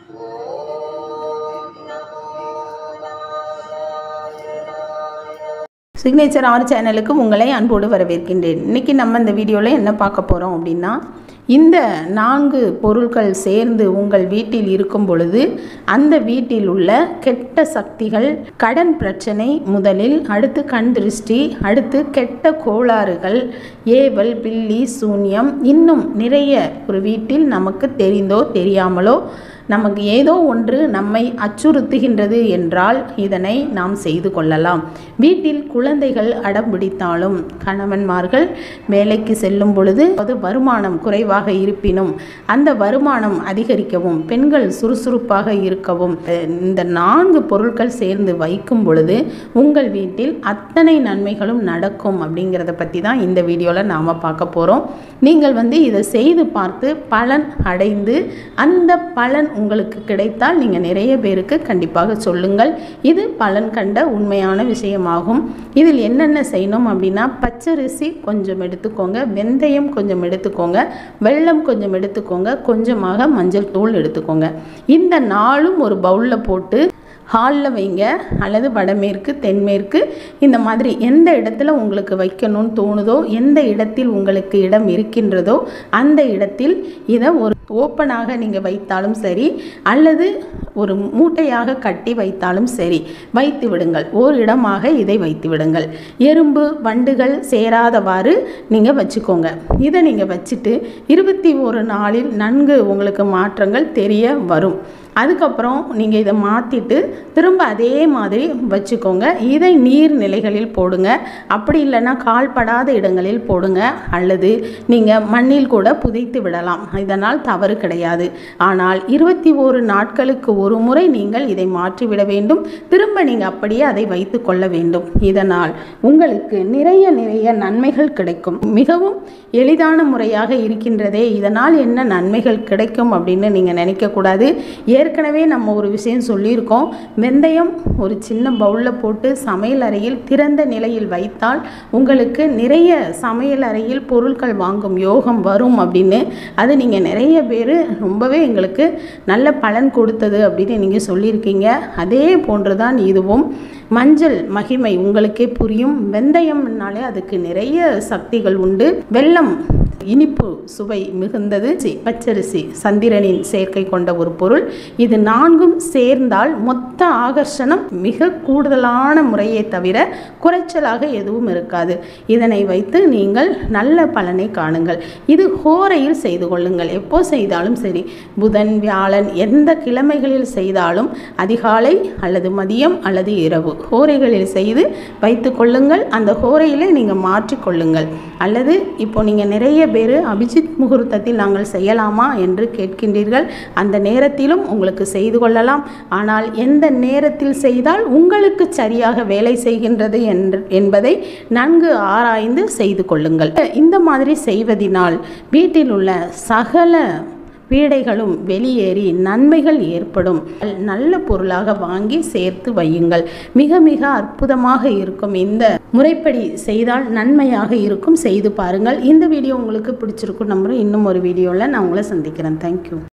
signature R சேனலுக்கு உங்களை அன்போடு வரவேற்கின்றேன் இன்றைக்கி நம்ம இந்த வீடியோவில் என்ன பார்க்க போகிறோம் அப்படின்னா இந்த நான்கு பொருட்கள் சேர்ந்து உங்கள் வீட்டில் இருக்கும் பொழுது அந்த வீட்டில் உள்ள கெட்ட சக்திகள் கடன் பிரச்சனை முதலில் அடுத்து கண் திருஷ்டி அடுத்து கெட்ட கோளாறுகள் ஏவல் பில்லி சூன்யம் இன்னும் நிறைய ஒரு வீட்டில் நமக்கு தெரிந்தோ தெரியாமலோ நமக்கு ஏதோ ஒன்று நம்மை அச்சுறுத்துகின்றது என்றால் இதனை நாம் செய்து கொள்ளலாம் வீட்டில் குழந்தைகள் அடம் பிடித்தாலும் கணவன்மார்கள் வேலைக்கு செல்லும் பொழுது அது வருமானம் குறைவாக இருப்பினும் அந்த வருமானம் அதிகரிக்கவும் பெண்கள் சுறுசுறுப்பாக இருக்கவும் அஹ், இந்த நான்கு பொருட்கள் சேர்ந்து வைக்கும் பொழுது உங்கள் வீட்டில் அத்தனை நன்மைகளும் நடக்கும் அப்படிங்கிறத பற்றி தான் இந்த வீடியோவில் நாம் பார்க்க போகிறோம் நீங்கள் வந்து இதை செய்து பார்த்து பலன் அடைந்து அந்த பலன் உங்களுக்கு கிடைத்தால் நீங்கள் நிறைய பேருக்கு கண்டிப்பாக சொல்லுங்கள் இது பலன் கண்ட உண்மையான விஷயமாகும் இதில் என்னென்ன செய்யணும் அப்படின்னா பச்சரிசி கொஞ்சம் எடுத்துக்கோங்க வெந்தயம் கொஞ்சம் எடுத்துக்கோங்க வெல்லம் கொஞ்சம் எடுத்துக்கோங்க கொஞ்சமாக மஞ்சள் தூள் எடுத்துக்கோங்க இந்த நாளும் ஒரு பவுலில் போட்டு ஹாலில் வைங்க அல்லது வடமேற்கு தென்மேற்கு இந்த மாதிரி எந்த இடத்துல உங்களுக்கு வைக்கணும்னு தோணுதோ எந்த இடத்தில் உங்களுக்கு இடம் இருக்கின்றதோ அந்த இடத்தில் இதை ஒரு ஓப்பனாக நீங்கள் வைத்தாலும் சரி அல்லது ஒரு மூட்டையாக கட்டி வைத்தாலும் சரி வைத்து விடுங்கள் ஓரிடமாக இதை வைத்து விடுங்கள் எறும்பு வண்டுகள் சேராதவாறு நீங்கள் வச்சுக்கோங்க இதை நீங்கள் வச்சுட்டு இருபத்தி ஒரு நாளில் நன்கு உங்களுக்கு மாற்றங்கள் தெரிய வரும் அதுக்கப்புறம் நீங்கள் இதை மாற்றிட்டு திரும்ப அதே மாதிரி வச்சுக்கோங்க இதை நீர் நிலைகளில் போடுங்க அப்படி இல்லைன்னா கால்படாத இடங்களில் போடுங்க அல்லது நீங்கள் மண்ணில் கூட புதைத்து விடலாம் இதனால் தவறு கிடையாது ஆனால் இருபத்தி ஓரு நாட்களுக்கு ஒரு முறை நீங்கள் இதை மாற்றிவிட வேண்டும் திரும்ப நீங்கள் அப்படியே அதை வைத்து கொள்ள வேண்டும் இதனால் உங்களுக்கு நிறைய நிறைய நன்மைகள் கிடைக்கும் மிகவும் எளிதான முறையாக இருக்கின்றதே இதனால் என்ன நன்மைகள் கிடைக்கும் அப்படின்னு நீங்கள் நினைக்கக்கூடாது ஏற்கனவே நம்ம ஒரு விஷயம் சொல்லியிருக்கோம் வெந்தயம் ஒரு சின்ன பவுலில் போட்டு சமையல் அறையில் திறந்த நிலையில் வைத்தால் உங்களுக்கு நிறைய சமையல் அறையில் பொருட்கள் வாங்கும் யோகம் வரும் அப்படின்னு அது நீங்கள் நிறைய பேர் ரொம்பவே எங்களுக்கு நல்ல பலன் கொடுத்தது அப்படின்னு நீங்கள் சொல்லியிருக்கீங்க அதே போன்று தான் இதுவும் மஞ்சள் மகிமை உங்களுக்கே புரியும் வெந்தயம்னாலே அதுக்கு நிறைய சக்திகள் உண்டு வெல்லம் இனிப்பு சுவை மிகுந்தது சி, பச்சரிசி சந்திரனின் சேர்க்கை கொண்ட ஒரு பொருள் இது நான்கும் சேர்ந்தால் மொத்த ஆகர்ஷணம் மிக கூடுதலான முறையை தவிர குறைச்சலாக எதுவும் இருக்காது இதனை வைத்து நீங்கள் நல்ல பலனை காணுங்கள் இது ஹோரையில் செய்து கொள்ளுங்கள் எப்போ செய்தாலும் சரி புதன் வியாழன் எந்த கிழமைகளில் செய்தாலும் அதிகாலை அல்லது மதியம் அல்லது இரவு ஹோரைகளில் செய்து வைத்து கொள்ளுங்கள் அந்த ஹோரையிலே நீங்கள் மாற்றிக்கொள்ளுங்கள் அல்லது இப்போ நீங்கள் நிறைய பேர் அபிஜித் முகூர்த்தத்தில் நாங்கள் செய்யலாமா என்று கேட்கின்றீர்கள் அந்த நேரத்திலும் உங்களுக்கு செய்து கொள்ளலாம் ஆனால் எந்த நேரத்தில் செய்தால் உங்களுக்கு சரியாக வேலை செய்கின்றது என்று என்பதை நன்கு ஆராய்ந்து செய்து கொள்ளுங்கள் இந்த மாதிரி செய்வதினால் வீட்டில் உள்ள சகல பீடைகளும் வெளியேறி நன்மைகள் ஏற்படும் நல்ல பொருளாக வாங்கி சேர்த்து வையுங்கள் மிக மிக அற்புதமாக இருக்கும் இந்த முறைப்படி செய்தால் நன்மையாக இருக்கும் செய்து பாருங்கள் இந்த வீடியோ உங்களுக்கு பிடிச்சிருக்கும் நம்புறேன் இன்னும் ஒரு வீடியோவில் நான் உங்களை சந்திக்கிறேன் தேங்க்யூ